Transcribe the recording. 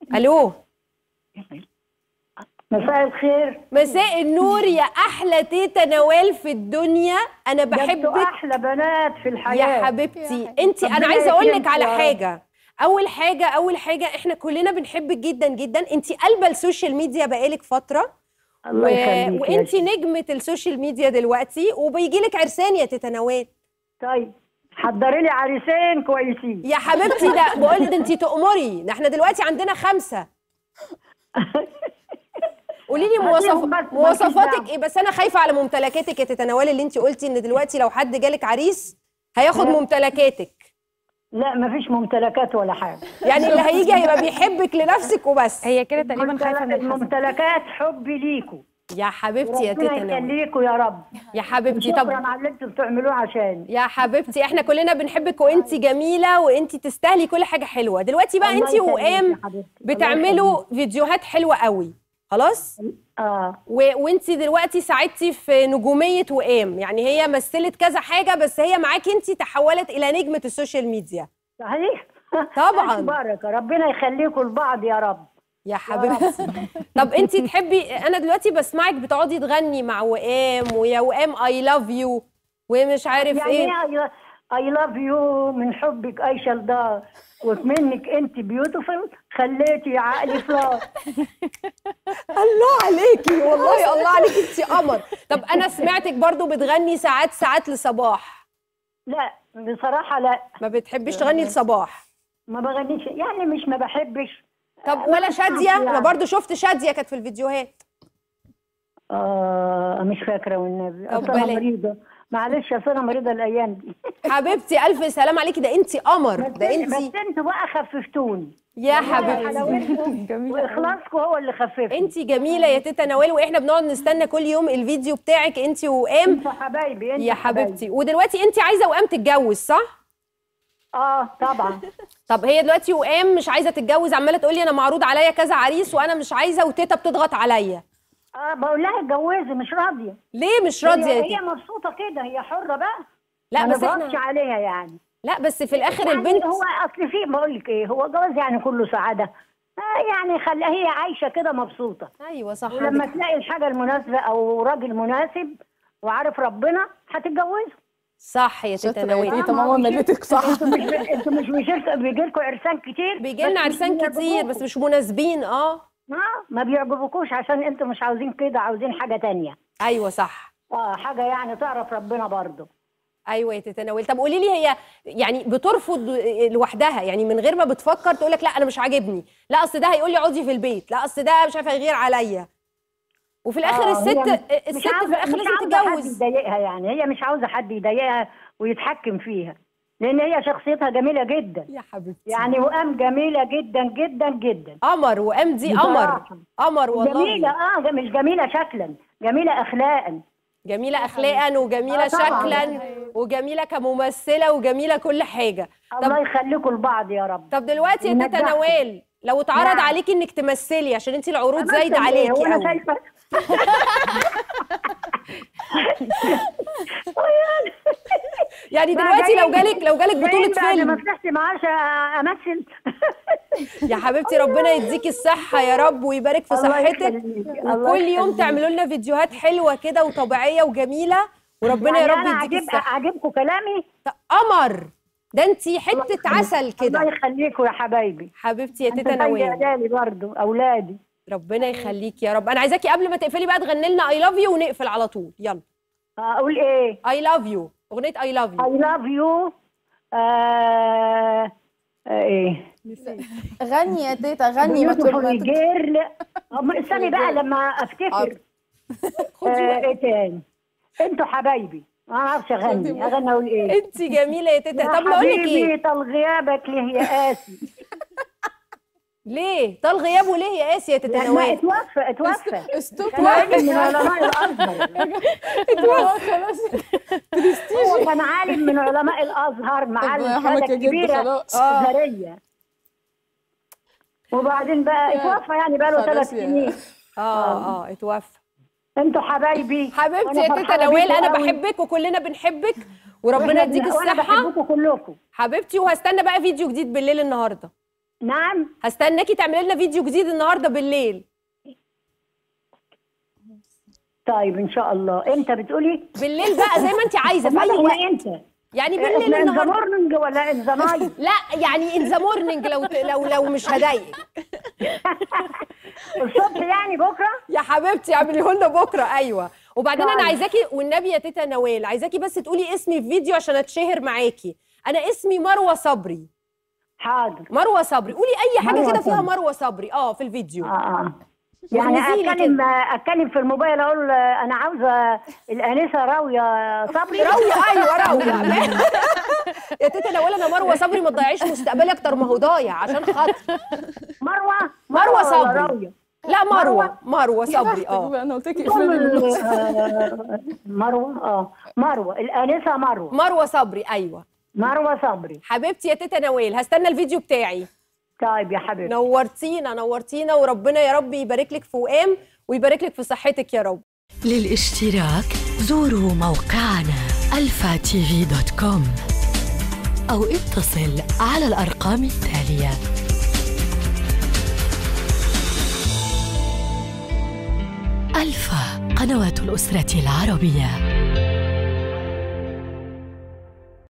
الو مساء الخير مساء النور يا احلى تيتا نوال في الدنيا انا ده انتوا بحبك احلى بنات في الحياه يا حبيبتي انت انا ربنا عايزه اقول لك يكرمك على يا رب. حاجه اول حاجه اول حاجه احنا كلنا بنحبك جدا جدا انت قلبه السوشيال ميديا بقالك فتره الله يخليك يا وانت شيخ. نجمه السوشيال ميديا دلوقتي وبيجي لك عرسان يا تيتا نوال طيب حضري لي عريسين كويسين يا حبيبتي لا بقول ده انت تؤمري ده احنا دلوقتي عندنا خمسه قولي لي مواصف... هاتيهم بس، مواصفاتك مالكيش ايه بس انا خايفه على ممتلكاتك يا تيتا نوال اللي انت قلتي ان دلوقتي لو حد جالك عريس هياخد لا. ممتلكاتك لا مفيش ممتلكات ولا حاجه يعني اللي هيجي هيبقى بيحبك لنفسك وبس هي كده تقريبا خايفه من الحزن الممتلكات حبي ليكوا يا حبيبتي يا ربنا تيتا نوال يخليكوا يا رب يا حبيبتي شكرا طب على اللي انتوا بتعملوه عشان يا حبيبتي احنا كلنا بنحبك وانت جميله وانت تستاهلي كل حاجه حلوه دلوقتي بقى الله انت يخليك وقام يا حبيبتي. الله بتعملوا فيديوهات حلوه قوي خلاص اه و... وانت دلوقتي ساعدتي في نجوميه وقام يعني هي مثلت كذا حاجه بس هي معاكي انت تحولت الى نجمه السوشيال ميديا صحيح طبعاً. بركه ربنا يخليكم لبعض يا رب يا حبيبتي طب انت تحبي انا دلوقتي بسمعك بتقعدي تغني مع وقام ويا وقام اي لاف يو ومش عارف يعني ايه ايه اي لاف يو من حبك ايشا لدار ومنك انت بيوتيفل خليتي عقلي فلاس الله عليكي والله الله عليكي انت قمر طب انا سمعتك برضو بتغني ساعات ساعات لصباح لا بصراحه لا ما بتحبيش تغني لصباح ما بغنيش يعني مش ما بحبش طب ولا شاديه انا يعني. برضو شفت شاديه كانت في الفيديوهات آه مش فاكره والنبي طب اصل انا بلاش. مريضه معلش اصل انا مريضه الايام دي حبيبتي الف سلام عليكي ده انت قمر ده بس انت انتوا بقى خففتوني يا والله حبيبتي حلاوتكم جميلة أوي. واخلاصكم هو اللي خففني انت جميله يا تيتا نوال واحنا بنقعد نستنى كل يوم الفيديو بتاعك انت وقام انتوا حبايبي انتوا يا حبايبي. حبيبتي ودلوقتي انت عايزه وقام تتجوز صح اه طبعا طب هي دلوقتي وقام مش عايزه تتجوز عماله تقول لي انا معروض عليا كذا عريس وانا مش عايزه وتيتا بتضغط عليا اه بقول لها اتجوزي مش راضيه ليه مش راضيه يا هي, هي تيتا مبسوطه كده هي حره بقى لا ما بس نضغطش احنا عليها يعني لا بس في الاخر يعني البنت هو اصل في بقول لك ايه هو جواز يعني كله سعاده آه يعني خليها هي عايشه كده مبسوطه ايوه صح ولما عندك- تلاقي الحاجه المناسبه او راجل مناسب وعارف ربنا هتتجوزه صح يا تيتا شاطرة يا نوال تيتا ماما مليتك صح انتوا مش انتوا مش بيجيلكوا بيجي لكم عرسان كتير بيجي لنا بس عرسان مش كتير بيعجبوكوا. بس مش مناسبين اه اه ما بيعجبكوش عشان انتوا مش عاوزين كده عاوزين حاجه تانية ايوه صح اه حاجه يعني تعرف ربنا برضه ايوه يا تيتا نوال طب قولي لي هي يعني بترفض لوحدها يعني من غير ما بتفكر تقول لك لا انا مش عاجبني لا اصل ده هيقول لي اقعدي في البيت لا اصل ده مش عارفه يغير عليا وفي الاخر آه، الست هي الست مش في عاوزة الاخر مش لازم عاوزة حد تتجوز يضايقها يعني هي مش عاوزه حد يضايقها ويتحكم فيها لان هي شخصيتها جميله جدا يا حبيبتي يعني وقام جميله جدا جدا جدا قمر وقام دي قمر بصراحة. قمر والله جميله اه مش جميله شكلا جميله اخلاقا جميله اخلاقا وجميله آه، طبعاً. شكلا وجميله كممثله وجميله كل حاجه الله يخليكم لبعض يا رب طب دلوقتي يا تيتا ونجحكم. نوال لو اتعرض نعم. عليكي انك تمثلي عشان انت العروض أمثل زايده إيه؟ عليكي هو انا قوي شايفه يعني بقى دلوقتي لو جايين- جالك لو جالك بطوله جايين بعد ما فيلم فتحت معاش امثل يا حبيبتي ربنا يديكي الصحه يا رب ويبارك في الله صحتك يخليك، الله وكل يوم يخليك. تعملوا لنا فيديوهات حلوه كده وطبيعيه وجميله وربنا يا يعني رب أنا يديكي عجب الصحه عجبكم كلامي قمر ده انت حته عسل الله كده يخليكم يا حبايبي حبيبتي يا انت تيتا زي نوال عيالي برضه اولادي ربنا يخليكي يا رب انا عايزاكي قبل ما تقفلي بقى تغني لنا اي لاف يو ونقفل على طول يلا اقول ايه اي لاف يو اغنيه اي لاف يو I love you آه آه ايه غني يا تيتا غني ما تقول- ما beautiful تقول- girl أم- استني بقى لما افتكر خدي آه وقت. ايه تاني انتوا حبايبي ما اعرفش اغني اغني اقول ايه انت جميله يا تيتا يا طب بقول لك حبيبي ايه طال غيابك ليه يا قاسي ليه طال غيابه ليه يا قاسي يا تيتا لا، ما نوال اتوفى اتوفى استوب كان عالم من علماء الازهر خلاص هو كان عالم من علماء الازهر معالم ربنا شهاده يرحمك يا جد، كبيره خلاص. ازهريه وبعدين بقى اتوفى يعني بقى له خلاص ثلاث يا- سنين اه اه اتوفى انتوا حبايبي حبيبتي وأنا يا تيتا فرحانة نوال بيكوا انا قوي. بحبك وكلنا بنحبك وربنا وإحنا يديك بن- وانا الصحه بحبكم كلكم حبيبتي وهستنى بقى فيديو جديد بالليل النهارده نعم هستناكي تعملي لنا فيديو جديد النهارده بالليل طيب ان شاء الله امتى بتقولي بالليل بقى زي ما انت عايزه في اي ماذا وقت امتى يعني بالليل احنا ان ذا النهارده مورنينج ولا ان ذا نايت لا يعني ان ذا مورنينج لو لو لو مش هضايقك الصبح يعني بكره يا حبيبتي اعمليه لنا بكره ايوه وبعدين انا طيب. عايزاكي والنبي يا تيتا نوال عايزاكي بس تقولي اسمي في فيديو عشان اتشهر معاكي انا اسمي مروه صبري حاضر مروه صبري قولي اي حاجه مروة كده فيها صبري. مروه صبري اه في الفيديو اه اه يعني واغمزي لي اتكلم اتكلم في الموبايل اقول آه، انا عاوزه الانسه راويه صبري راوية ايوه راوية يا تيتا نوال انا مروه صبري ما تضيعيش مستقبلي اكتر ما هو ضايع عشان خاطر مروه مروه ولا صبري راويه لا مروه مروه صبري اه انا قلت لك اقفلي النص آه، مروه اه مروه الانسه مروه مروه صبري ايوه مروه صبري حبيبتي يا تيتا نوال هستنى الفيديو بتاعي طيب يا حبيبتي نورتينا نورتينا وربنا يا رب يبارك لك في وئام ويبارك لك في صحتك يا رب للاشتراك زوروا موقعنا الفا تي في دوت كوم أو اتصل على الأرقام التالية ألفا قنوات الأسرة العربية